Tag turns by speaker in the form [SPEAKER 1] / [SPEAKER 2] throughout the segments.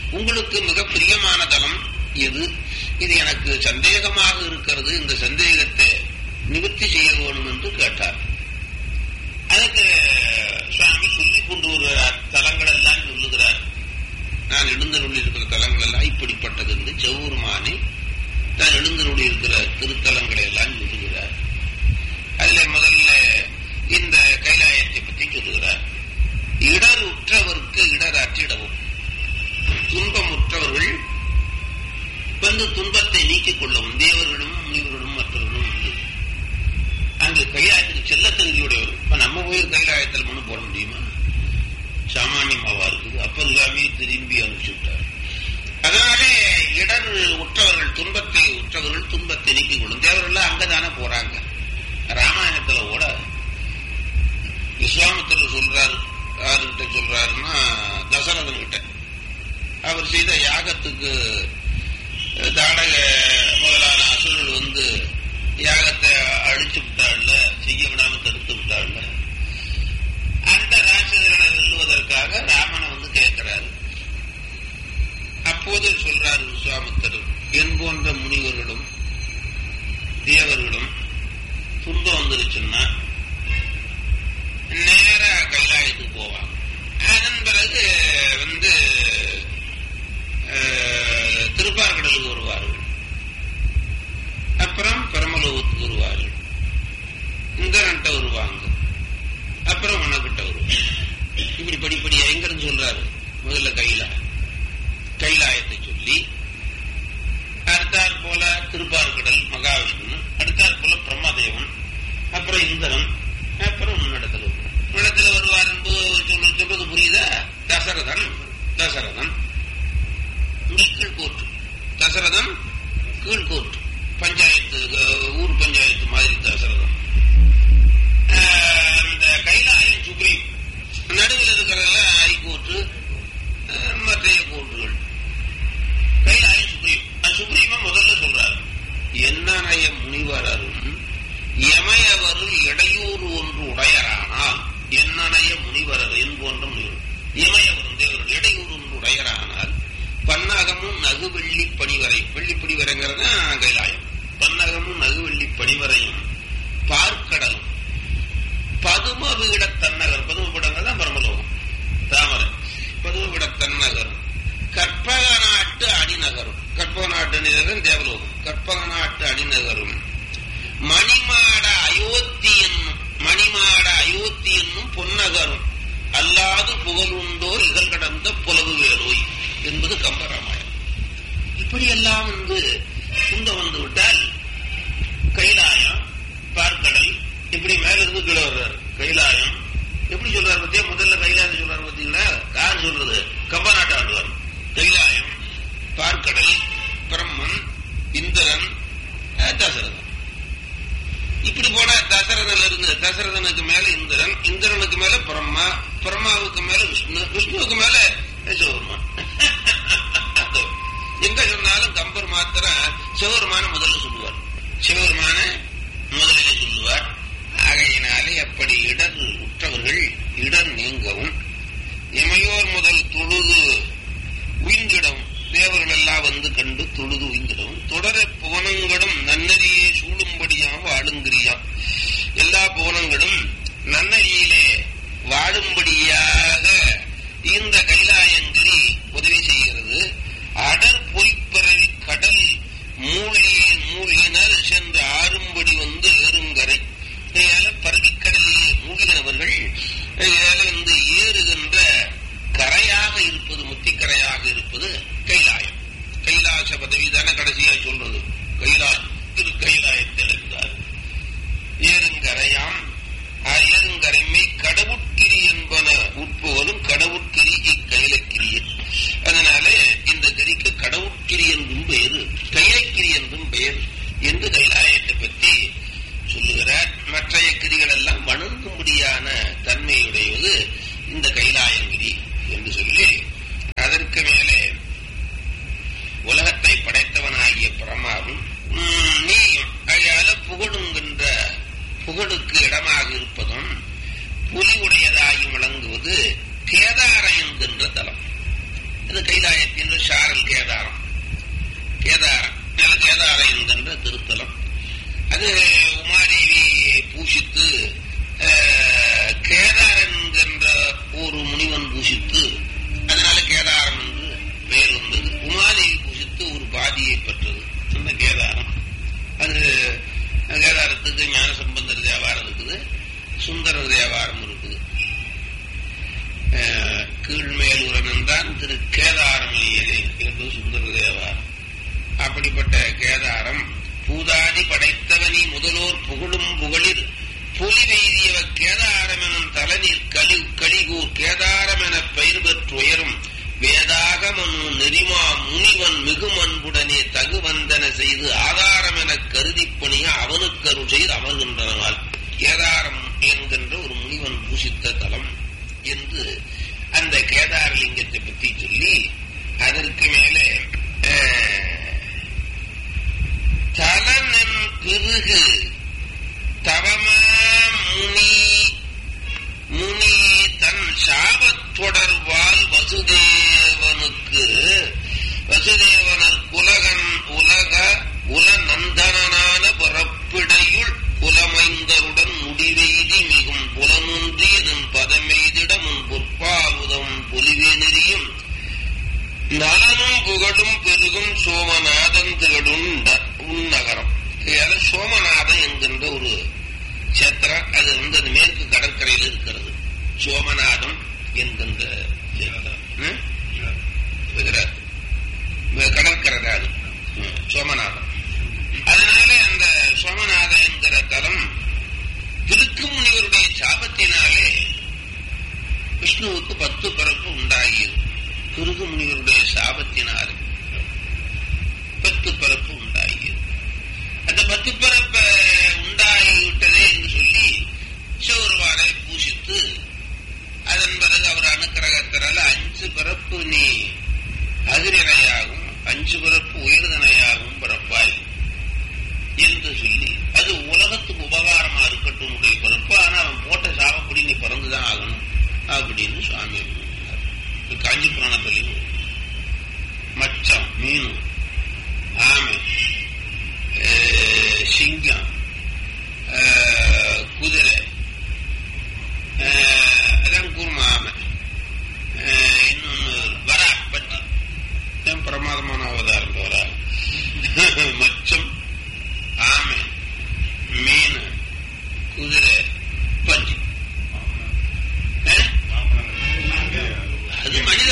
[SPEAKER 1] உங்களுக்கு மிக பிரியமான தலம் எது இது எனக்கு சந்தேகமாக இருக்கிறது இந்த சந்தேகத்தை நிவர்த்தி செய்ய வேணும் என்று கேட்டார் அதுக்கு சுவாமி சொல்லிக் கொண்டு வருகிறார் தலங்கள் எல்லாம் சொல்லுகிறார் நான் எழுந்தருள் இருக்கிற தலங்கள் எல்லாம் இப்படிப்பட்டது என்று செவ்வூர்மானி தான் எழுந்தருள் இருக்கிற திருத்தலங்களை எல்லாம் சொல்லுகிறார் அதுல முதல்ல இந்த கைலாயத்தை பற்றி சொல்லுகிறார் இடர் உற்றவருக்கு இடர் அற்றிடவும் துன்பம் உற்றவர்கள் வந்து துன்பத்தை நீக்கிக் கொள்ளவும் தேவர்களும் முனிவர்களும் மற்றவர்களும் உண்டு அங்கு கைலாயத்துக்கு செல்ல தகுதியுடையவர் இப்ப நம்ம போய் கைலாயத்தில் மனு போட முடியுமா சாமானியமாவா இருக்குது அப்பர் சுவாமி திரும்பி அனுப்பிச்சுட்டார் அதனாலே இடர் உற்றவர்கள் துன்பத்தை உற்றவர்கள் துன்பத்தை நீக்கிக் கொள்ளும் தேவர்கள் அங்கதானே போறாங்க ராமாயணத்துல கூட விஸ்வாமித்திரர் சொல்றாரு யாருகிட்ட சொல்றாருன்னா தசரதன் கிட்ட அவர் செய்த யாகத்துக்கு தாடக முதலான அசுரர்கள் வந்து யாகத்தை அழிச்சு விட்டாள்ல செய்ய விடாம தடுத்து விட்டாள்ல அந்த ராட்சசர்களை வெல்லுவதற்காக ராமனை வந்து கேட்கிறாரு அப்போது சொல்றாரு விஸ்வாமித்திரர் என் போன்ற முனிவர்களும் தேவர்களும் துன்பம் வந்துருச்சுன்னா நேர கைலாயத்துக்கு போவாங்க அதன் பிறகு வந்து திருப்பார்கடலுக்கு வருவார்கள் அப்புறம் பெரமலோகத்துக்கு வருவார்கள் இந்திரன்ட்ட வருவாங்க அப்புறம் உனக்கிட்ட வருவாங்க இப்படி படிப்படியா எங்கிருந்து சொல்றாரு முதல்ல கையில கைலாயத்தை சொல்லி அடுத்தாற் போல திருப்பார்கடல் மகாவிஷ்ணு அடுத்தாற் போல பிரம்மதேவன் அப்புறம் இந்திரன் அப்புறம் உன்னிடத்துல உன்னிடத்துல வருவார் என்பது சொல்ல சொல்றது புரியுதா தசரதன் தசரதன் இங்க கீழ்கோட்டு தசரதன் கீழ்கோட்டு பஞ்சாயத்து ஊர் பஞ்சாயத்து மாதிரி தசரதன் அந்த கைலாயம் சுப்ரீம் நடுவில் இருக்கிறதெல்லாம் ஹைகோர்ட்டு மற்ற கோர்ட்டுகள் கைலாயம் சுப்ரீம் சுப்ரீமா முதல்ல சொல்றாரு என்னனைய முனிவரரும் எமையவருள் இடையூறு ஒன்று உடையரானால் என்னனைய முனிவரர் என்போன்ற முனிவர் இமயவரும் தேவர்கள் இடையூறு ஒன்று உடையரானால் பன்னகமும் நகுவெள்ளி பணிவரை வெள்ளி பணிவரைங்கிறது கைலாயம் பன்னகமும் நகுவெள்ளி பணிவரையும் பார்க்கடலும் பதும வீட தன்னகர் பதும பீடங்கள் தான் பரமலோகம் தாமரை பதும வீட தன்னகரும் கற்பக நாட்டு அணிநகரும் கற்பக நாட்டு அணிநகரும் தேவலோகம் கற்பக நாட்டு அணிநகரும் மணிமாட அயோத்தி என்னும் மணிமாட அயோத்தி என்னும் பொன்னகரும் அல்லாது புகழுண்டோ இகழ் கடந்த புலவு வேரோய் என்பது கம்பராமாயணம் இப்படியெல்லாம் வந்து துங்க வந்து விட்டால் கைலாயம் பார்க்கடல் இப்படி மேல இருந்து கீழே வர்றாரு கைலாயம் எப்படி சொல்றாரு பத்தியா முதல்ல கைலாயம் சொல்றாரு பாத்தீங்களா யார் சொல்றது கம்பநாட்டு ஆடுவார் கைலாயம் பார்க்கடல் பிரம்மன் இந்திரன் தசரதன் இப்படி போனா தசரதன் இருந்து தசரதனுக்கு மேல இந்திரன் இந்திரனுக்கு மேல பிரம்மா பிரம்மாவுக்கு மேல விஷ்ணு விஷ்ணுவுக்கு மேல சிவபெருமான் எங்க சொன்னாலும் கம்பர் மாத்திரம் சிவபெருமான முதல்ல சொல்லுவார் சிவபெருமான முதலிலே சொல்லுவார் ஆகையினாலே அப்படி இடர் உற்றவர்கள் இடர் நீங்கவும் இமையோர் முதல் தொழுது உயிர்ந்திடவும் தேவர்கள் எல்லாம் வந்து கண்டு தொழுது உயிர்ந்திடவும் தொடர புவனங்களும் நன்னறியே சூழும்படியாக வாழுங்கிறியாம் எல்லா புவனங்களும் நன்னறியிலே வாழும்படியாக இந்த கைலாயங்கிரி உதவி செய்கிறது அடர் பொய்ப்பறவை கடல் மூழ்கிய மூழ்கினர் சென்று ஆறும்படி வந்து ஏறுங்கரை பரவிக்கடலிலே மூழ்கினவர்கள் வந்து ஏறுகின்ற கரையாக இருப்பது கேதாரம் கேதாரம் நில கேதாரம் என்கின்ற திருத்தலம் அது உமாதேவி பூஷித்து அஹ், கேதாரன் என்கின்ற ஒரு முனிவன் பூஷித்து அதனால கேதாரம் என்று பெயர் வந்தது உமாதேவி பூஷித்து ஒரு பாதியை பெற்றது அந்த கேதாரம் அது கேதாரத்துக்கு ஞான சம்பந்தர் தேவாரம் இருக்குது சுந்தரர் தேவாரம் இருக்குது அஹ், கீழ்மேலூரன் என்றான் திரு கேதாரம் என்பது சுந்தர தேவாரம் அப்படிப்பட்ட கேதாரம் பூதாதி படைத்தவனி முதலோர் புகழும் புகழில் புலி வெய்தியவ கேதாரம் எனும் தலனில் களி களிகூர் கேதாரம் என பெயர் பெற்றுயரும் வேதாகமனு நெறிமா முனிவன் மிகு அன்புடனே தகுவந்தன செய்து ஆதாரம் என கருதி பணிய அவனுக்கு அருள் செய்து அமர்கின்றனவால் கேதாரம் என்கின்ற ஒரு முனிவன் பூசித்த தலம் என்று அந்த கேதாரலிங்கத்தை பற்றி சொல்லி அதற்கு மேலே அஹ், தலனன் பிறகு தவமா முனி முனி தன் சாபத் தொடர்பால் வசுதேவனுக்கு வசுதேவனர் குலகன் உலக உலநந்தனான பிறப்பிடையுள் புலமைந்தருடன் முடிவெய்தி மிகும் புலமுன்றி எனும் பதமெய்திட முன் பொற்பாவுதம் பொலிவே நெறியும் நலனும் புகழும் பெருகும் சோமநாதன் திகழும் உன்னகரம் அது சோமநாதன் என்கின்ற ஒரு சேத்திரம் அது வந்து அது மேற்கு கடற்கரையில் இருக்கிறது சோமநாதம் என்கின்ற சேத்திரம் ம்? குஜராத் வே- கடற்கரை தான் அது ம், சோமநாதம் அதனால அந்த சோமநாதன் என்கிற தலம் திருக்கு முனிவருடைய சாபத்தினாலே விஷ்ணுவுக்கு பத்து பிறப்பு உண்டாகியது குருகு முனிவருடைய சாபத்தினாலே பத்து பிறப்பு உண்டாகியது அந்த பத்து பிறப்ப உண்டாகிவிட்டதே என்று சொல்லி சிவருவாரை பூசித்து அதன் பிறகு அவர் அனுக்கிரகத்தினால அஞ்சு பிறப்பு நீ அகிரிணையாகும் அஞ்சு பிறப்பு உயர்தனையாகும் பிறப்பாய் என்று சொல்லி அது உலகத்துக்கு உபகாரமா இருக்கட்டும் உடைய பிறப்பு ஆனா அவன் போட்ட சாபப்படி நீ பிறந்துதான் ஆகணும் அப்படின்னு சுவாமி சொன்னார். இது காஞ்சி புராணத்திலையும் இருக்கு. மச்சம் மீன் ஆமை அஹ், சிங்கம் அஹ், குதிரை அஹ், அதான் கூர்ம ஆமை அஹ், இன்னொன்னு வரா பட்டி ஏன் பிரமாதமான அவதாரம் இந்த வரா மச்சம் ஆமை மீன் குதிரை பஞ்சு அஹ்? அது மனித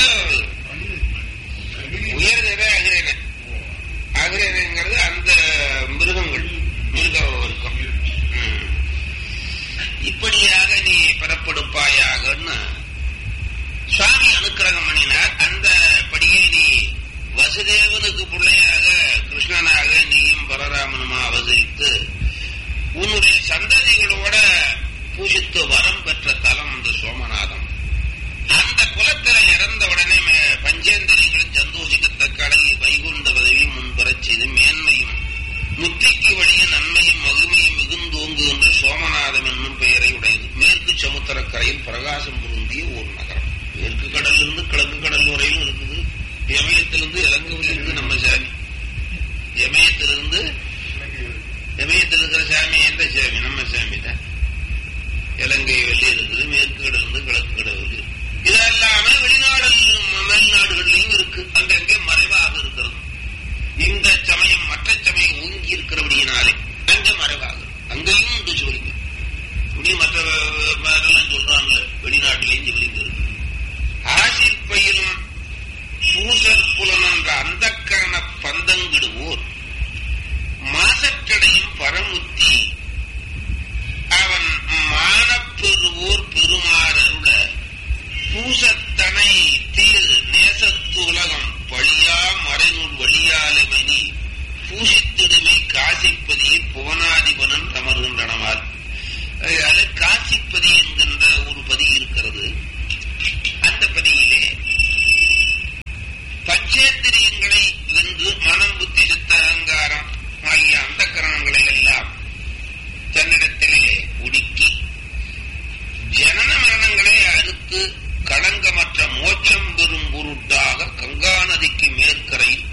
[SPEAKER 1] உயர்தர அகிரேன அகிரேனங்கிறது அந்த மிருகங்கள் மிருக வர்க்கம் ம். இப்படியாக நீ பிறப்படுப்பாயாகன்னு சுவாமி அனுக்கிரகம் பண்ணினார் அந்த படியை நீ வசுதேவனுக்கு பிள்ளையாக கிருஷ்ணனாக நீயும் பலராமனுமா அவதரித்து உன்னுடைய சந்ததிகளோட பூஜித்து வரம் பெற்ற தலம் இந்த சோமநாதம் அந்த குலத்தில இறந்த உடனே மே- பஞ்சேந்திரியங்களும் சந்தோஷிக்கத்தக்க அளவில் வைகுண்ட பதவி முன்பெறச் செய்து மேன்மையும் முத்திக்கு வழிய நன்மையும் மகிமையும் மிகுந்தோங்குகின்ற சோமநாதம் என்னும் பெயரை உடையது மேற்கு சமுத்திரக்கரையில் பிரகாசம் பொருந்திய ஒரு நகரம் மேற்கு கடலிலிருந்து கிழக்கு கடல் வரையிலும் இருக்குது யமயத்திலிருந்து இலங்கையிலிருந்து நம்ம சாமி யமயத்திலிருந்து யமயத்தில் இருக்கிற சாமி எந்த சாமி நம்ம சாமி தான் இலங்கை வெளியே இருக்குது மேற்கு கடல் இருந்து கிழக்கு கடல் வரையும் இருக்கு. இது அல்லாம வெளிநாடு மேல்நாடுகளிலும் இருக்கு அங்கங்கே மறைவாக இருக்கிறது இந்த சமயம் மற்ற சமயம் ஓங்கி இருக்கிறபடியினாலே அங்க மறைவாக இருக்கு. அங்கேயும் உண்டு சிவலிங்கம் இப்படி மற்ற மாதிரிலாம் சொல்றாங்க வெளிநாட்டிலேயும் சிவலிங்கம் இருக்கு ஆசிர் பயிலும் சூசர் புலன் என்ற அந்த கரண பந்தங்கிடுவோர் மாசற்றடையும் பரமுத்தி அவன் மானப்பெறுவோர் பெருமாறருட பூசத்தனை தீர் நேசத்து உலகம் பழியா மறைநூல் வழியாலமணி பூசித்திடுமை காசிப்பதியை புவனாதிபனன் அமர்கின்றனவால் அதனால காசிப்பதி என்கின்ற ஒரு பதி இருக்கிறது அந்த பதியிலே பஞ்சேந்திரியங்களை வென்று மனம் புத்தி சித்த அகங்காரம் ஆகிய அந்த கரணங்களை எல்லாம் தன்னிடத்திலே ஒடுக்கி ஜனன மரணங்களை அறுத்து களங்கமற்ற மோட்சம் பெறும் பொருட்டாக கங்கா நதிக்கு மேற்கரையில்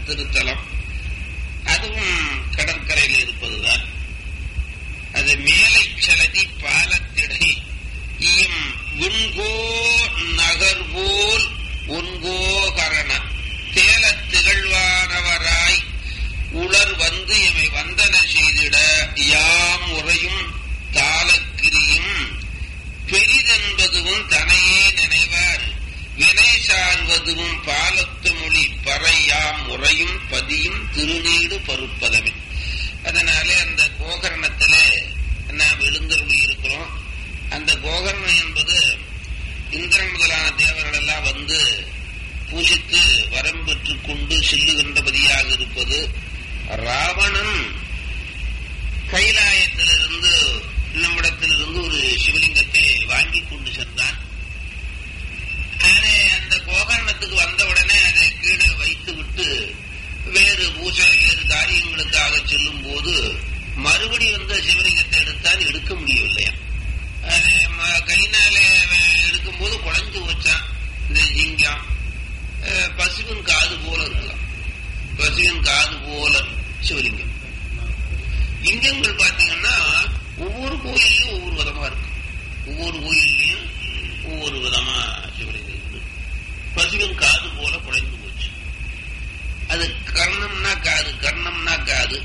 [SPEAKER 1] திருத்தலம் அதுவும் கடற்கரையில் இருப்பதுதான் அது மேலை சலதி பாலத்திடை இம் விண்கோ நகர்போல் ஒன்கோகரண தேலத் திகழ்வானவராய் உளர் வந்து எமை வந்தன செய்திட யாம் உறையும் தாளக்கிரியும் பெரிதென்பதுவும் தனையே நினைவார் வினை சார்வதுவும் பாலத்து மொழி பறையாம் முறையும் பதியும் திருநீடு பருப்பதமே அதனாலே அந்த கோகரணத்துல நாம் எழுந்தருளி இருக்கிறோம் அந்த கோகரணம் என்பது இந்திரன் முதலான தேவர்கள் எல்லாம் வந்து பூஜித்து வரம் பெற்றுக் கொண்டு செல்லுகின்றபதியாக இருப்பது ராவணன் கைலாயத்திலிருந்து நம்மிடத்திலிருந்து ஒரு சிவலிங்கத்தை வாங்கி கொண்டு சென்றான் அதை அந்த கோகரணத்துக்கு வந்த உடனே அதை கீழே வைத்து விட்டு வேறு பூஜை வேறு காரியங்களுக்காக செல்லும் போது மறுபடி வந்த சிவலிங்கத்தை எடுத்தால் எடுக்க முடியவில்லையா அது ம- கைனால எடுக்கும் போது குழஞ்சு வச்சான் இந்த ஜிங்கம் அஹ், பசுவின் காது போல இருக்கலாம் பசுவின் காது போல சிவலிங்கம் லிங்கங்கள் பாத்தீங்கன்னா ஒவ்வொரு கோயிலையும் ஒவ்வொரு விதமா இருக்கு ஒவ்வொரு கோயில்லையும் ஒவ்வொரு விதமா சிவலிங்கம் இருக்கு பசுவின் காது போல குறைந்து போச்சு அது கர்ணம்னா காது கர்ணம்னா காது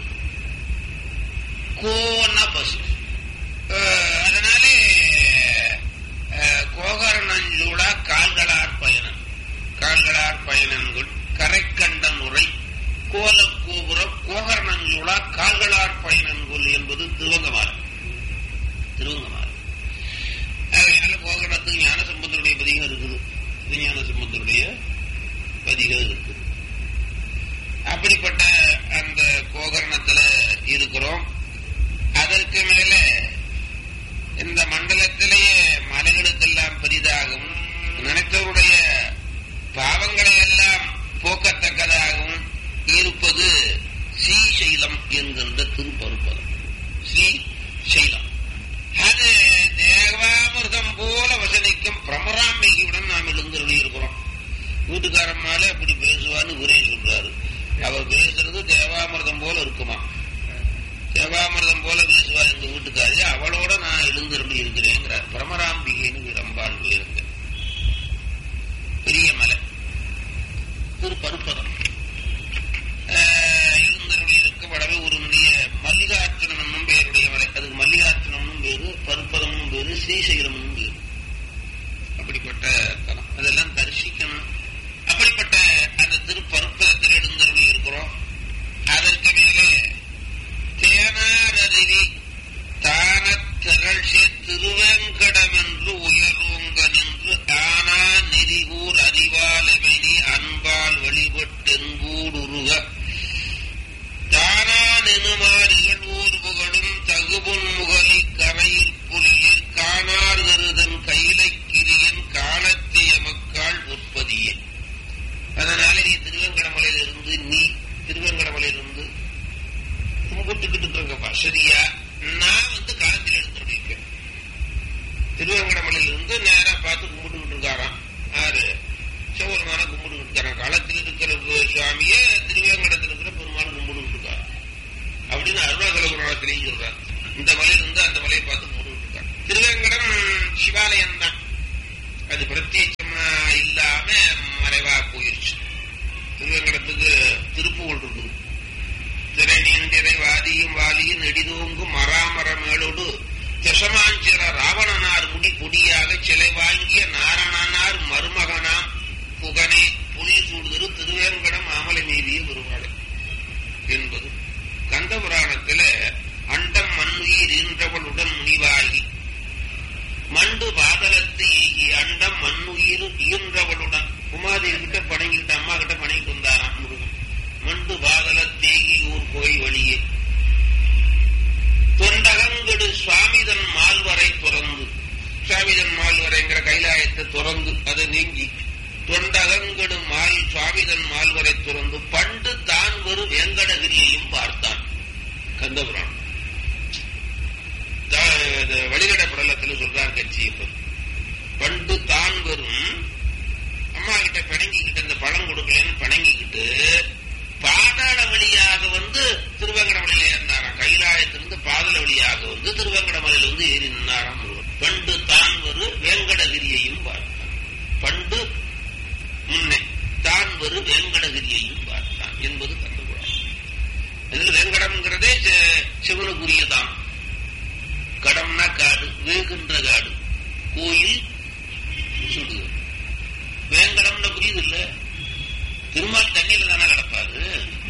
[SPEAKER 1] கோன்னா பசு அஹ், அதனாலே அஹ், கோகர்ணஞ்சூடா கால்களார் பயணம் கால்களார் பயணங்கள் கரைக்கண்டன் உரை கோல கோபுரம் கோகர்ணஞ்சூடா கால்களார் பயணங்கள் என்பது திருவங்கமாறு திருவங்கமாறு அதனால கோகரணத்துக்கு ஞான சம்பந்தருடைய பதிகம் இருக்குது விஞ்ஞான சம்பந்தருடைய பதிகம் இருக்குது அப்படிப்பட்ட அந்த கோகரணத்துல இருக்கிறோம் அதற்கு மேல இந்த மண்டலத்திலேயே மலைகளுக்கெல்லாம் பெரிதாகவும் நினைத்தவருடைய பாவங்களை எல்லாம் போக்கத்தக்கதாகவும் இருப்பது ஸ்ரீசைலம் என்கின்ற திருப்பருப்பதம் ஸ்ரீசைலம் அது தேவாமிர்தம் போல வசனிக்கும் பிரமராம்பிகையுடன் நாம் எழுந்தருளி இருக்கிறோம் வீட்டுக்காரம்மால அப்படி பேசுவான்னு ஒரே சொல்றாரு அவர் பேசுறது தேவாமிர்தம் போல இருக்குமா தேவாமிர்தம் போல பேசுவா எங்க வீட்டுக்காரி அவளோட நான் எழுந்தருளி இருக்கிறேங்கிறார் பிரமராம்பிகைன்னு ரம்பாள் உயர்ந்த பெரிய மலை திரு பருப்பதம் எழுந்தருளி இருக்கப்படவே ஒரு முறைய மல்லிகார்ஜுனம் என்னும் பெயருடைய மலை அதுக்கு மல்லிகார்ஜுனம்னு பேரு பருப்பதம்னு பேரு ஸ்ரீசைலம்னு பேரு அப்படிப்பட்ட தலம் அதெல்லாம் தரிசிக்கணும் அப்படிப்பட்ட அந்த திருப்பருப்பதத்தில் எழுந்தருளி இருக்கிறோம் அதற்கு மேலே தேனாரருவி தான திரள்சே திருவேங்கடம் என்று உயர்வுங்க நின்று ஆனா நெறிகூர் அறிவால் எமனி அன்பால் வழிபட்டென்பூடுருக தானா நெனுமார் இகழ்வூர் புகழும் தகுபுன் முகலி கரையில் புலியில் காணார் கருதன் கைலைக்கிரியன் காலத்திய மக்காள் உற்பத்தியே அதனால நீ திருவேங்கடமலையிலிருந்து நீ திருவேங்கடமலையிலிருந்து கும்பிட்டுக்கிட்டு இருக்கப்பா சரியா நான் வந்து காலத்தில் எடுத்துருக்கேன் திருவேங்கடமலையில இருந்து நேரா பார்த்து கும்பிட்டுக்கிட்டு இருக்காராம் யாரு சிவபெருமான கும்பிட்டுக்கிட்டு இருக்காராம் களத்தில் இருக்கிற சுவாமிய திருவேங்கடத்தில் இருக்கிற பெருமாள் கும்பிட்டுக்கிட்டு இருக்காரு அப்படின்னு அருணாகலபுராணத்திலையும் சொல்றாரு இந்த மலையில இருந்து அந்த மலையை பார்த்து கும்பிட்டுக்கிட்டு இருக்காரு திருவேங்கடம் சிவாலயம் தான் அது பிரத்யேகமா இல்லாம மறைவா போயிருச்சு திருவேங்கடத்துக்கு திருப்புகழ் இருக்குது திரணியந்திரை வாதியும் வாலியும் நெடிதோங்கும் மராமரமேளோடு திசமாஞ்சிற ராவணனார் முடி பொடியாக சிலை வாங்கிய நாரணனார் மருமகனாம் புகனே புலி சூடுதரு திருவேங்கடம் ஆமலை மீதிய பெருமாளை என்பது கந்த புராணத்தில அண்டம் மண்ணுயிர் ஈன்றவளுடன் முனிவாகி மண்டு பாதலத்து ஈகி அண்டம் மண்ணுயிர் ஈன்றவளுடன் உமாதேவி கிட்ட பணங்கிட்டு அம்மா கிட்ட பணங்கிட்டு வந்தாராம் முருகன் மண்டு பாதலத்தேகி ஊர் கோய் வழியே தொண்டகங்கடு சுவாமிதன் மால்வரை துறந்து சுவாமிதன் மால்வரைங்கிற கைலாயத்தை துறந்து அதை நீங்கி தொண்டகங்கடு மால் சுவாமிதன் மால்வரை துறந்து பண்டு தான் ஒரு வேங்கடகிரியையும் பார்த்தான் கந்தபுராணம் வழிகட படலத்தில் சொல்றார் கட்சியப்பன் பண்டு தான் வரும் அம்மா கிட்ட பிணங்கிக்கிட்டு இந்த பழம் கொடுக்கலன்னு பிணங்கிக்கிட்டு வந்து திருவேங்கடமலையில வந்து ஏறி நின்னாராம் முருகன் பண்டு தான் ஒரு வேங்கடகிரியையும் பார்த்தான் பண்டு முன்னே தான் ஒரு வேங்கடகிரியையும் பார்த்தான் என்பது கண்டுகொள்ளும் இதில் வேங்கடம்ங்கிறதே சி- சிவனுக்குரியதான் கடம்னா காடு வேகுன்ற காடு கோயில் சுடு வேங்கடம்னு புரியுது இல்ல திருமால் தண்ணியில தானே கிடப்பாரு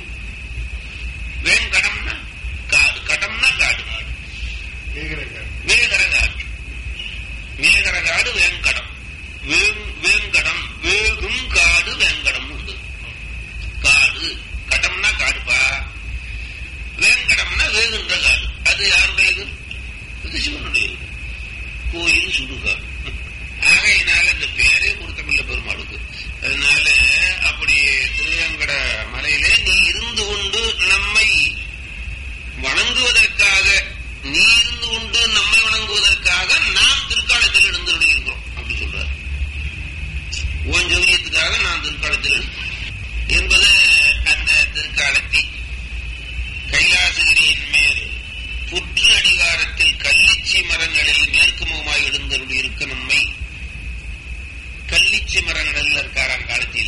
[SPEAKER 1] வேங்கடம்னா காடு கடம்னா காடு வேகர காடு வேகர காடு வேங்கடம் வேங்- வேங்கடம் வேகும் காடு வேங்கடம் உண்டு காடு கடம்னா காடுப்பா வேங்கடம்னா வேகுன்ற காடு அது யாருடையது இது சிவனுடையது கோயில் சுடுகாடு ஆகையினால இந்த பேரே கொடுத்தமில்ல பெருமாளுக்கு அதனால அப்படி திருவேங்கட மலையிலே நீ இருந்து கொண்டு நம்மை வணங்குவதற்காக நீ இருந்து கொண்டு நம்மை வணங்குவதற்காக நாம் திருக்காலத்தில் எழுந்து இருக்கிறோம் அப்படி சொல்றார் உன் ஜோதியத்துக்காக நான் திருக்காலத்தில் எழுந்தோம் என்பது அந்த திருக்காலத்தை கைலாசகிரியின் மேல் புற்று அடிவாரத்தில் கல்லிச்சி மரங்களில் மேற்கு முகமாய் எழுந்தருள் இருக்க நம்மை கல்லிச்சி மரங்களில் இருக்காராம் காலத்தில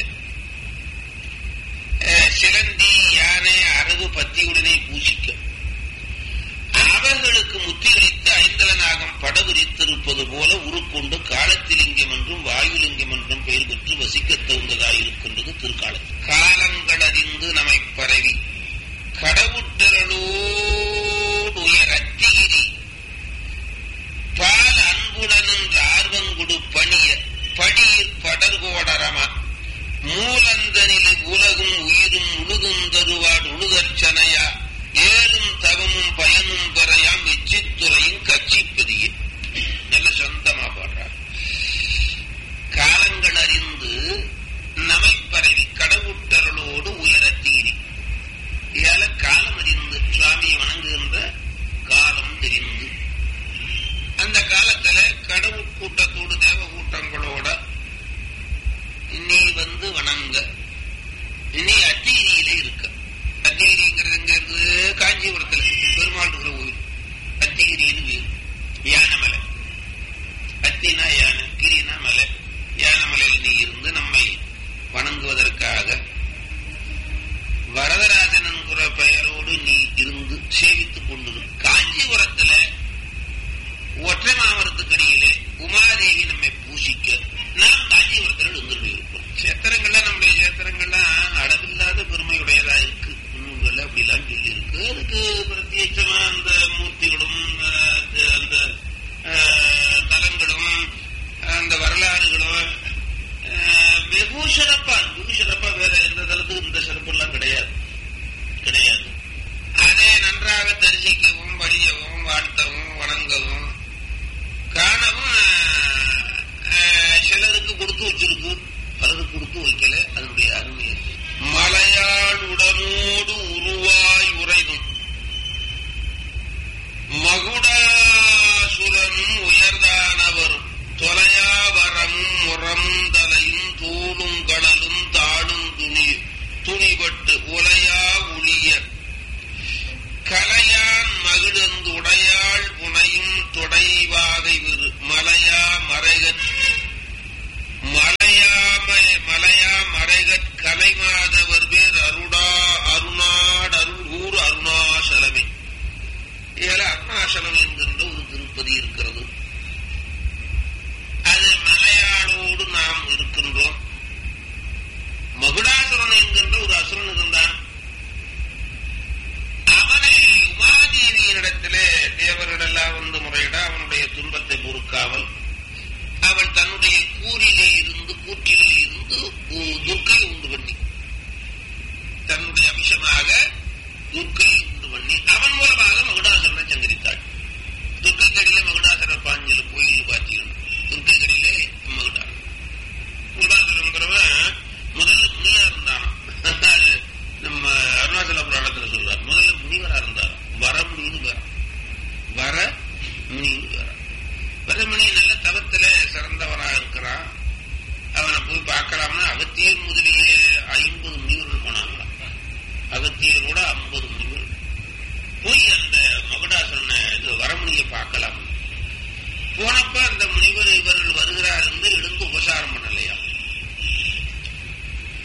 [SPEAKER 1] அஹ், சிலந்தி யானை அரவு பத்தியுடனே பூசிக்க அவர்களுக்கு முத்திகளித்து ஐந்தலனாகம் படவிரித்திருப்பது போல உருக்கொண்டு காலத்திலிங்கம் என்றும் வாயுலிங்கம் என்றும் பெயர் பெற்று வசிக்கத் தகுந்ததாய் இருக்கின்றது திருக்காலத்தில் காலங்களறிந்து நம்மை பரவி கடவுட்டரலோடு உயர் அத்திகிரி பால் அன்புடன் ஆர்வங்குடு பணிய படியிற் படர்கோடரம மூலந்தனில் உலகும் உயிரும் உழுதும் தருவாடு உழுதற்சனையா ஏழும் தவமும் பயனும் பெறையாம் எச்சித்துறையும் கட்சிப்பதியே நல்ல சொந்தமா பாடுறார் காலங்கள் அறிந்து நமைப்பரவி கடவுட்டரலோடு உயரத்தீரி ஏல காலம் அறிந்து சுவாமியை வணங்குகின்ற காலம் தெரிந்து அந்த காலத்துல கடவுள் கூட்டத்தோடு தேவ கூட்டங்களோட நீ வந்து வணங்க நீ அத்திகிரியில இருக்க அத்திகிரிங்கிறது எங்க இருக்குது காஞ்சிபுரத்துல பெருமாள் இருக்கிற கோயில் அத்திகிரின்னு வீடு யானமலை அத்தினா யானை கிரினா மலை யானமலையில் நீ இருந்து நம்மை வணங்குவதற்காக வரதராஜன் என்கிற பெயரோடு நீ இருந்து சேவித்துக் கொண்டிரு காஞ்சிபுரத்துல ஒற்றை மாமரத்துக்கடியிலே உமாதேவி நம்மை பூசிக்க நாம் காஞ்சிபுரத்தில் இருந்துட்டு இருக்கோம் சேத்திரங்கள்லாம் நம்முடைய சேத்திரங்கள்லாம் அளவில்லாத பெருமையுடையதா இருக்கு நூல்கள் அப்படிலாம் சொல்லி இருக்கு அதுக்கு பிரத்யேகமா அந்த மூர்த்திகளும் அந்த- அந்த அஹ், தலங்களும் அந்த வரலாறுகளும் அஹ், வெகு சிறப்பா வெகு சிறப்பா வேற எந்த தலத்துக்கும் இந்த சிறப்பெல்லாம் கிடையாது கிடையாது அதை நன்றாக தரிசிக்கவும் வழியவும் வாழ்த்தவும் வணங்கவும் காணவும் அஹ், சிலருக்கு கொடுத்து வச்சிருக்கு பலருக்கு கொடுத்து வைக்கல அதனுடைய அருமை இருக்கு. மலையாள் உடனோடு உருவாய் உறைதும் மகுடாசுரனும் உயர்தானவரும் தொலையாவரமும் முறமும் தலையும் தூளும் கடலும் தாடும் துணி துணிபட்டு உலையா உளிய கலையான் மகிழ்ந்து உடையாள் புனையும் தொடைவாகை விரு மலையா மறைகற் மலையாம மலையா மறைகற் கலைமாதவர் பேர் அருடா அருணாட் அருள் ஊர் அருணாசலமே ஏல அருணாசலம் என்கின்ற ஒரு திருப்பதி இருக்கிறது அது மலையாளோடு நாம் இருக்கின்றோம் மகுடாசுரன் என்கின்ற ஒரு அசுரன் இருந்தான் அவனை உமாதேவியினிடத்திலே தேவரிடெல்லாம் வந்து முறையிட அவனுடைய துன்பத்தை பொறுக்காமல் அவள் தன்னுடைய கூறிலே இருந்து கூற்றிலே இருந்து உ- துர்க்கையை உண்டு பண்ணி தன்னுடைய அம்சமாக துர்க்கையை உண்டு பண்ணி அவன் மூலமாக மகுடாசுரனை சங்கரித்தாள் துர்க்கை கடியில மகுடாசுர பாஞ்சல கோயில் பார்த்தீங்கன்னா துர்க்கை கடியிலே மகுடா மகுடாசுரங்கிறவன் முதல்ல முனியா இருந்தான் அது நம்ம அருணாச்சல புராணத்துல சொல்றார் முதல்ல முனிவரா இருந்தார் வரமுனின்னு வேற வர முனின்னு வேற வரமுனி நல்ல தவத்துல சிறந்தவரா இருக்கிறான் அவனை போய் பார்க்கலாம்னா அகத்தியர் முதலிய ஐம்பது முனிவர்கள் போனாங்களாம் அகத்தியரோட ஐம்பது முனிவர்கள் போய் அந்த மகுடாசுரனை இது வரமுனியை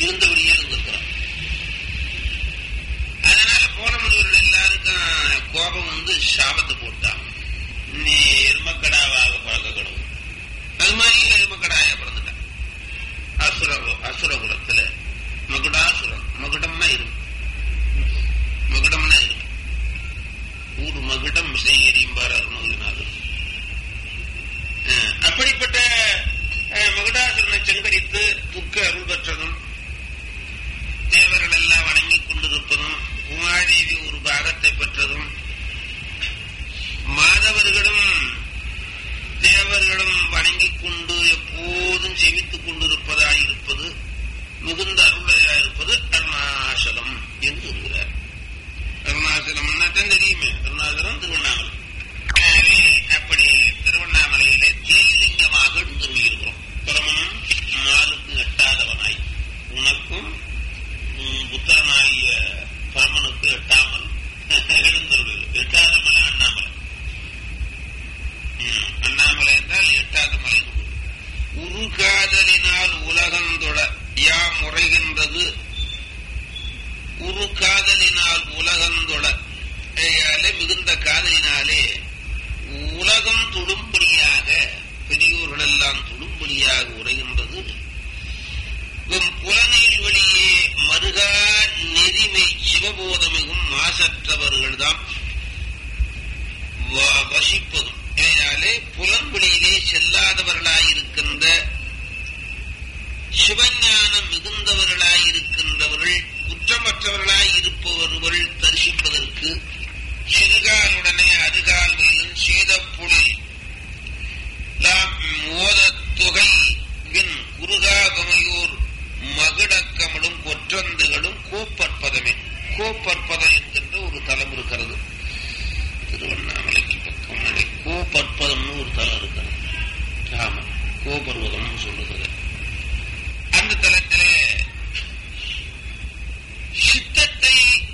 [SPEAKER 1] இருந்தபடியே இருந்திருக்கிறோம் அதனால போன முனிவர்கள் எல்லாருக்கும் கோபம் வந்து சாபத்தை போட்டான் நீ எருமக்கடாவாக பிறக்க கடவுள் அது மாதிரி எருமக்கடாய பிறந்துட்டான் அசுர அசுர குலத்துல மகுடாசுரம் மகுடம்னா இரும் மகுடம்னா இரும் ஊர் மகுடம் செய்யறியும்பார் அருணகிரிநாதர் அப்படிப்பட்ட மகுடாசுரனை செங்கரித்து துக்க அருள் பெற்றதும் தேவர்கள் எல்லாம் வணங்கிக் கொண்டிருப்பதும் உமாதேவி ஒரு பாகத்தை பெற்றதும் மாதவர்களும் தேவர்களும் வணங்கிக் கொண்டு எப்போதும் செவித்துக் கொண்டிருப்பதாயிருப்பது மிகுந்த அருளையாயிருப்பது அருணாசலம் என்று சொல்கிறார் அருணாசலம்னா தான் தெரியுமே அருணாசலம் திருவண்ணாமலை அப்படி திருவண்ணாமலையிலே ஜெயலிங்கமாக எழுந்துள்ளிருக்கிறோம் பிரமணம் நாளுக்கு எட்டாதவனாய் உனக்கும் புத்தரனாகிய பரமனுக்கு எட்டாமல் எழுந்துள்ளது எட்டாத மலை அண்ணாமலை அண்ணாமலை என்றால் எட்டாத மலை உரு காதலினால் உலகந்தொட யா முறைகின்றது உரு காதலினால் உலகந்தொட மிகுந்த காதலினாலே உலகம் துடும்படியாக பெரியோர்கள் எல்லாம் துடும்படியாக உரைகின்றது புலனையில் வழியே மருகா நெறிமை சிவபோதமிகும் மாசற்றவர்கள் தான் வசிப்பதும் இதனாலே புலன்வெளியிலே செல்லாதவர்களாயிருக்கின்ற சிவஞானம் மிகுந்தவர்களாயிருக்கின்றவர்கள் குற்றமற்றவர்களாய் இருப்பவர்கள் தரிசிப்பதற்கு சிறுகாலுடனே அருகால்களிலும் சீதப்புலில் மோதத்தொகை வின் குருகாகமையூர் மகிடக்கமலும் கொற்றந்துகளும் கோப்பற்பதமே கோப்பற்பதம் என்கின்ற ஒரு தலம் இருக்கிறது திருவண்ணாமலைக்கு பக்கம் கோப்பற்பதம்னு ஒரு தலம் இருக்கிறது ஆமா கோபர்வதம் சொல்லுகிறது அந்த தலத்திலே சித்தத்தை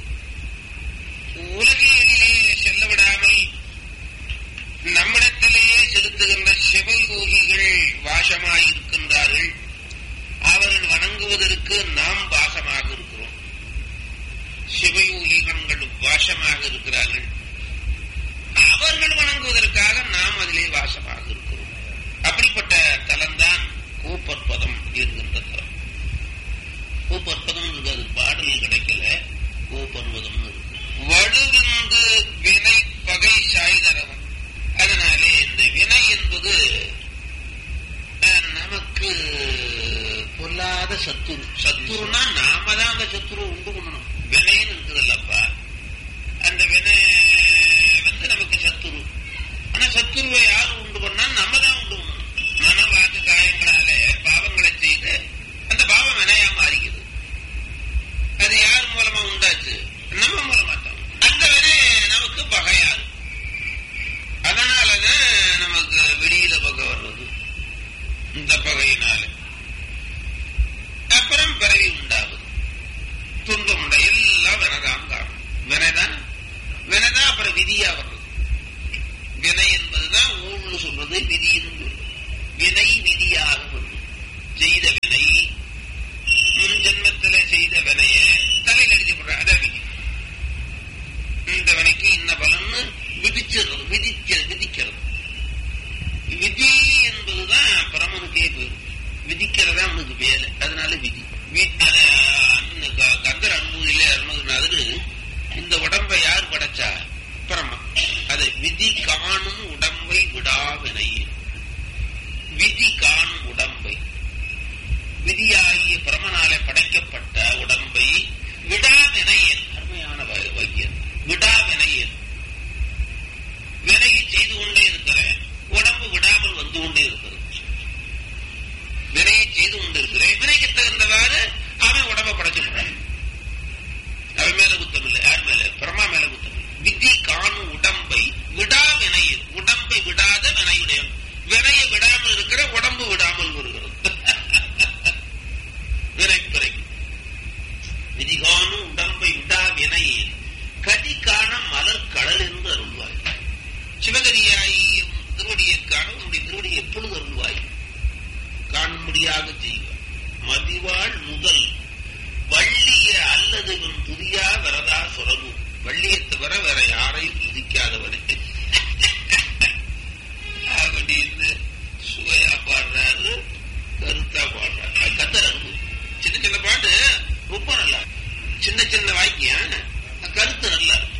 [SPEAKER 1] உலகிலே செல்ல விடாமல் நம்மிடத்திலேயே செலுத்துகின்ற சிவயோகிகள் வாசமாயிருக்கின்றார்கள் அவர்கள் வணங்குவதற்கு நாம் வாசமாக இருக்கிறோம் சிவயோகிகள் வாசமாக இருக்கிறார்கள் அவர்கள் வணங்குவதற்காக நாம் அதிலே வாசமாக இருக்கிறோம் அப்படிப்பட்ட தலம்தான் கூப்பற்பதம் என்கின்ற தலம் கூப்பற்பதம் அது பாடல் கிடைக்கல கூப்பர்வதம் வடுவிந்து வினை பகை சாய்தரவம் அதனாலே இந்த வினை என்பது நமக்கு பொல்லாத சத்துரு சத்துருனா நாம தான் அந்த சத்துரு உண்டு பண்ணணும் வினைன்னு இருக்குதுல்லப்பா அந்த வினை வந்து நமக்கு சத்துரு ஆனா சத்துருவை யாரு உண்டு பண்ணா நம்ம தான் உண்டு பண்ணணும் மன வாக்கு காயங்களால பாவங்களை செய்து அந்த பாவம் வினையா மாறிக்குது அது யார் மூலமா உண்டாச்சு நம்ம மூலமா தான் அந்த வினை நமக்கு பகையாது அதனாலதான் நமக்கு வெளியில பகை வர்றது இந்த பகையினால அப்புறம் பிறவி உண்டாகுது துன்பம் உண்டா எல்லாம் வினதான் காரணம் வினைதான் வினைதான் அப்புறம் விதியா வர்றது வினை என்பதுதான் ஊழ்னு சொல்றது விதின்னு சொல்றது வினை விதியாக வருது செய்த வினை முன் ஜென்மத்தில செய்த வினைய தலையில் எழுதி போடுற அதான் விதி இந்த வினைக்கு இன்ன பலன்னு விதிச்சிடுறது விதிக்க விதிக்கிறது விதி என்பதுதான் பரமனுக்கே போயிடும் விதிக்கிறதா அவனுக்கு வேலை அதனால விதி கந்தர் அனுமதியில அருணகிரிநாதர் இந்த உடம்பை யார் படைச்சா பரமா அதை விதி காணும் உடம்பை விடாவினை விதி காணும் உடம்பை விதியாகிய பிரமனாலே படைக்கப்பட்ட உடம்பை விடாவினையன் அருமையான வைத்தியன் விடாவினையன் வினையை செய்து கொண்டே இருக்கிறேன் உடம்பு விடாமல் வந்து கொண்டே இருக்கிறது வினையை செய்து கொண்டு இருக்கிறேன் வினைக்கு தகுந்தவாறு அவன் உடம்ப படைச்சிருக்கிறான் அவன் மேல குத்தம் இல்லை யார் மேல பிரமா மேல குத்தம் இல்லை விதி காணும் உடம்பை விடா வினையில் உடம்பை விடாத வினையுடைய வினையை விடாமல் இருக்கிற உடம்பு விடாமல் வருகிறது வினைப்பிறை விதி காணும் உடம்பை விடா வினையில் கதி காண மலர் கடல் என்று அருள்வாய் சிவகரியாயும் திருவடியை காண உன்னுடைய திருவடியை எப்பொழுது அருள்வாய் காணும்படியாக செய்வார் மதிவாள் முதல் வள்ளிய அல்லது துதியா வரதா சுரபு வள்ளியை தவிர வேற யாரையும் துதிக்காதவனே அப்படின்னு சுவையா பாடுறாரு கருத்தா பாடுறாரு அது கத்தர் அன்பு சின்ன சின்ன பாட்டு ரொம்ப நல்லா இருக்கு. சின்ன சின்ன வாக்கியம் கருத்து நல்லா இருக்கு.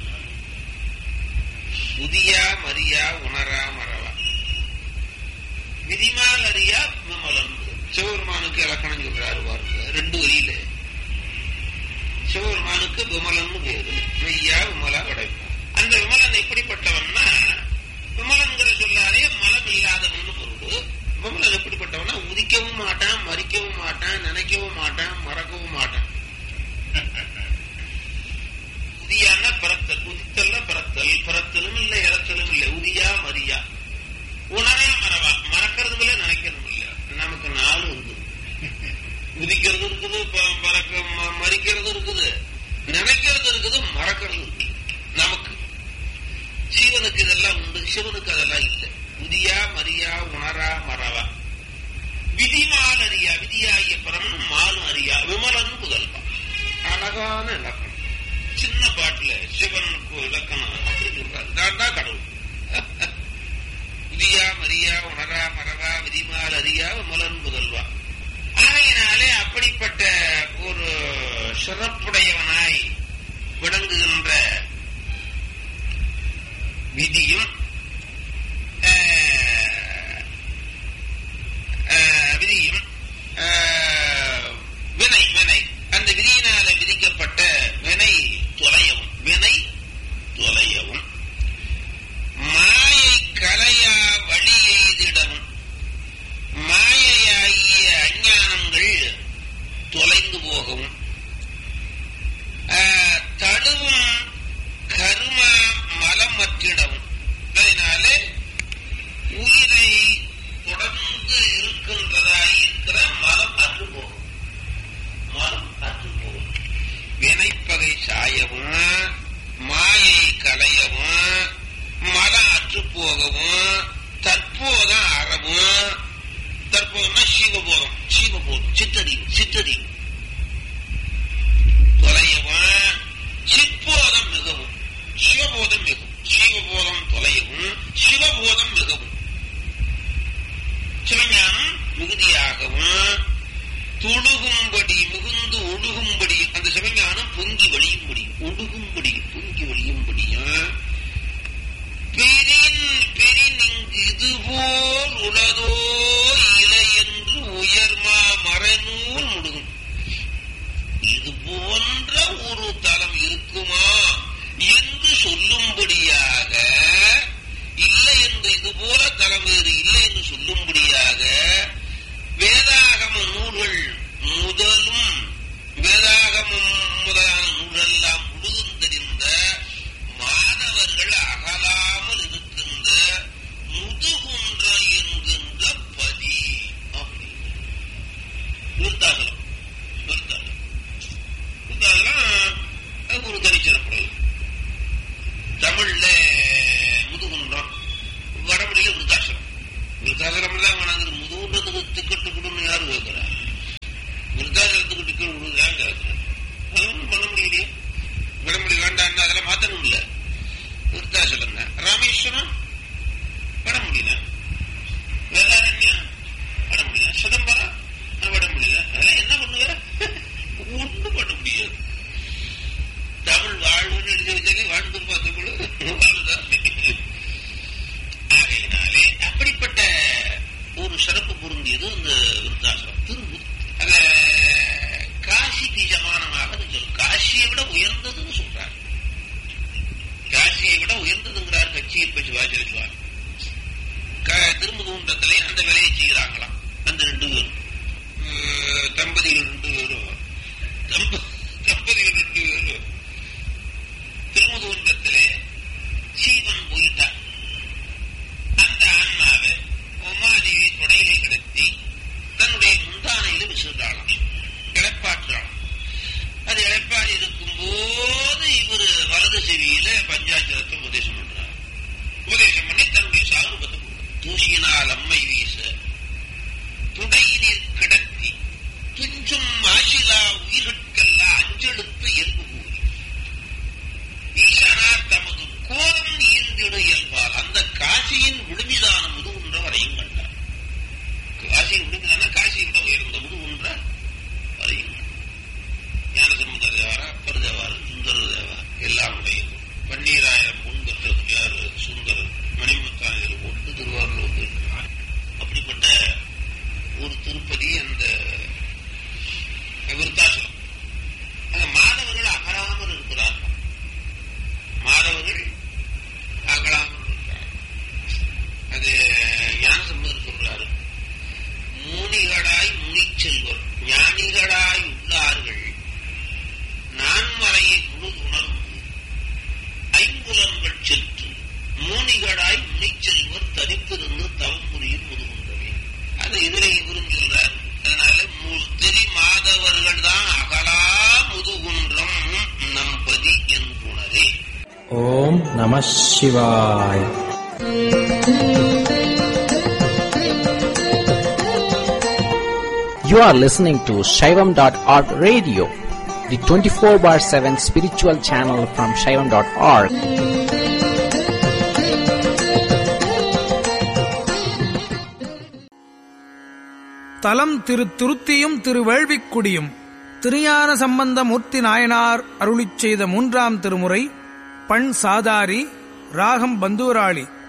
[SPEAKER 1] உதியா மரியா உணரா மறவா விதிமால் அறியா விமலன் சிவபெருமானுக்கு இலக்கணம் சொல்றாரு பாருங்க ரெண்டு வரியில சிவபெருமானுக்கு விமலன் பேரு மெய்யா விமலா கிடைப்பான் அந்த விமலன் எப்படிப்பட்டவன்னா விமலன்கிற சொல்லாலே மலம் இல்லாதவன் பொருள் விமலன் எப்படிப்பட்டவனா உதிக்கவும் மாட்டான் மறிக்கவும் மாட்டான் நினைக்கவும் மாட்டான் மறக்கவும் மாட்டான் உதியான பிறத்தல் உதித்தல்ல பிறத்தல் பிறத்தலும் இல்லை இறத்தலும் இல்லை உதியா மரியா உணரா மறவா மறக்கிறதும் இல்லை நினைக்கிறதும் இல்லை நமக்கு நாலு இருக்குது உதிக்கிறது இருக்குது ப- பறக்க ம- மறிக்கிறது இருக்குது நினைக்கிறது இருக்குது மறக்கிறது இருக்குது நமக்கு சிவனுக்கு இதெல்லாம் உண்டு சிவனுக்கு அதெல்லாம் இல்லை உதியா மரியா உணரா மறவா விதிமால் அறியா விதியாகிய பரமன் மாலும் அறியா விமலன் புதல்வா அழகான இலக்கணம் சின்ன பாட்டுல சிவனுக்கு இலக்கணம் அப்படி சொல்றாரு நான் தான் கடவுள் விதியா மரியா உணரா மறவா விதிமால் அறியா விமலன் புதல்வா ஆகையினாலே அப்படிப்பட்ட ஒரு சிறப்புடையவனாய் விளங்குகின்ற விதியும் ஆஹ், ஆஹ், விதியும் ஆஹ், வினை வினை அந்த விதியினால விதிக்கப்பட்ட வினை தொலையவும் வினை தொலையவும் மாயை கலையா வழி எய்திடவும் மாயையாகிய அஞ்ஞானங்கள் தொலைந்து போகவும் ஆஹ், தடுவும் கருமா மலம் மற்றிடவும் அதனாலே உயிரை தொடர்ந்து இருக்கின்றதாய் இருக்கிற மலம் அற்று போகும் மலம் அற்று போகும் வினைப்பகை சாயவும் மாயை களையவும் மலம் அற்று போகவும் தற்போதம் அறவும் தற்போதம்னா சிவபோதம் சிவபோதம் சித்தறிவு சித்தறிவு தொலையவும் சிற்போதம் மிகவும் சிவபோதம் மிகவும் சிவபோதம் தொலையவும் சிவபோதம் மிகவும் சிவஞானம் மிகுதியாகவும் தொழுகும்படி மிகுந்து ஒழுகும்படி அந்த சிவஞானம் பொங்கி வழியும்படி ஒழுகும்படி பொங்கி வழியும்படியும் பெரின் பெரின் இங்கு இதுபோல் உளதோ இலை என்று உயர்மா மறைநூல் முடுகும் இது போன்ற ஒரு தலம் இருக்குமா என்று சொல்லும்படியாக இல்லை என்று இது போல தலம் வேறு இல்லை என்று சொல்லும்படியாக வேதாகம நூல்கள் முதலும் வேதாகமம் முதலான நூலெல்லாம் முழுதும் தெரிந்த மாணவர்கள் அகலாமல் இருக்கின்ற முதுகுன்ற என்கின்ற பதி அப்படின்னு விருத்தாகலம் விருத்தாகலம் விருத்தாகலம் அது ஒரு தனிச்சிறப்புடையது தமிழ்ல முதுகுன்றம் வடமொழியில விருத்தாசலம் விருத்தாசலம் தான் வணங்குது முதுகுன்றதுக்கு டிக்கெட்டு கொடுன்னு யாரு கேட்கிறா விருத்தாசலத்துக்கு டிக்கெட் கொடுக்குறாங்க கேட்கிறேன் அது ஒன்றும் பண்ண முடியலையே வடமொழி வேண்டாம்னா அதெல்லாம் மாத்தணும் இல்ல விருத்தாசலம் தான் ராமேஸ்வரம் வடமொழியில வேதாரண்யம் வடமொழியில சிதம்பரம் வடமொழியில அதெல்லாம் என்ன பண்ணுவ ஒண்ணும் பண்ண முடியாது தமிழ் வாழ்வுன்னு எழுதி வச்சாலே வாழ்ந்து பார்த்துக்கொள்ள வாழ்வுதான் ஆகையினாலே அப்படிப்பட்ட ஒரு சிறப்பு பொருந்தியது இந்த விருத்தாசனம் திரும்பு அத காசிக்கு சமானமாக சொல் காசியை விட உயர்ந்ததுன்னு சொல்றாங்க காசியை விட உயர்ந்ததுங்கிறார் கட்சியை பற்றி வாஜர சுவாமி க- திருமுகூண்டத்திலே அந்த வேலையை செய்கிறாங்களாம் அந்த ரெண்டு பேரும் அஹ் தம்பதிகள் ரெண்டு பேரும் தம்ப- தம்பதிகள் ரெண்டு பேரும் திருமுகூண்டத்திலே சீவன் போயிட்டார் அந்த ஆன்மாவை உமாதேவி தொடையிலே கிடத்தி தன்னுடைய முந்தானையில விசுறாளாம் இழப்பாற்றாளாம் அது இழப்பாடி இருக்கும் போது இவர் வலது செவியில பஞ்சாட்சரத்தை உபதேசம் பண்றார் உபதேசம் பண்ணி தன்னுடைய சாரூபத்தை கொடுக்கிறார். தூசியினால் அம்மை வீச துடையினில் கிடத்தி துஞ்சும் ஆசிலா உயிர்கட்கெல்லாம்
[SPEAKER 2] நம சிவாய You are listening to Shaivam.org radio, the 24 bar 7 spiritual channel from Shaivam.org.
[SPEAKER 3] தலம் திரு துருத்தியும் திரு வேள்விக்குடியும் திருஞான சம்பந்த மூர்த்தி நாயனார் அருளிச் செய்த மூன்றாம் திருமுறை பண் சாதாரி ராகம் பந்தூராளி